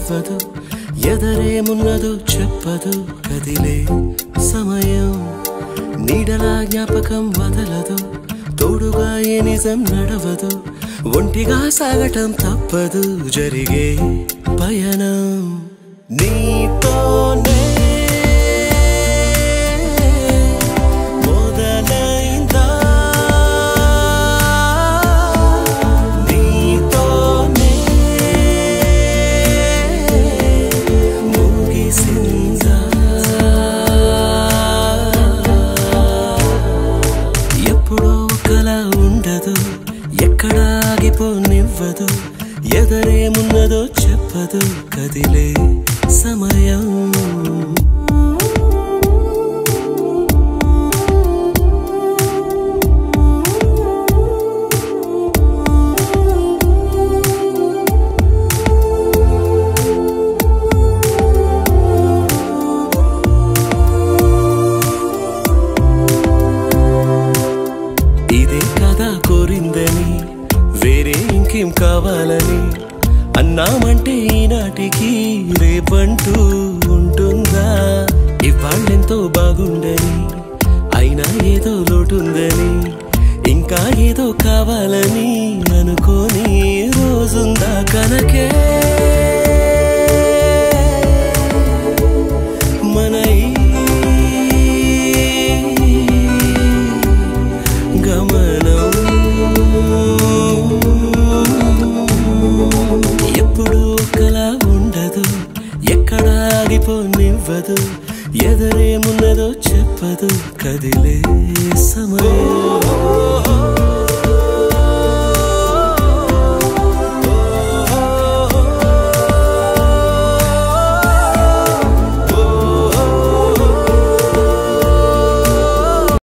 నవ్వదు ఎదరేమున్నదో చెప్పదు కదిలే సమయం నీడలా జ్ఞాపకం వదలదు తోడుగా ఏ నిజం నడవదు ఒంటిగా సాగటం తప్పదు జరిగే పయనం నీతోనే మొదలైందా నీతోనే ముగిసిందా ఎప్పుడో కల ఉండదు ఎక్కడ ఆగిపోనివ్వదు ఎదరేమున్నదో చెప్పదు కదిలే సమయం ఇదే కదా కోరిందని వేరే ఇంకేం కావాలని అన్నామంటే ఈనాటికి రేపంటూ ఉంటుందా ఇవాళ్ళెంతో బాగుండని అయినా ఏదో లోటుందని ఇంకా ఏదో కావాలని అనుకోని రోజుందా కనకే మన ఈ గమనం ఎప్పుడు ఒకలా ఉండదు ఎక్కడ ఆగిపోనివ్వదు ఎదరేమున్నదో చెప్పదు కదిలే సమయం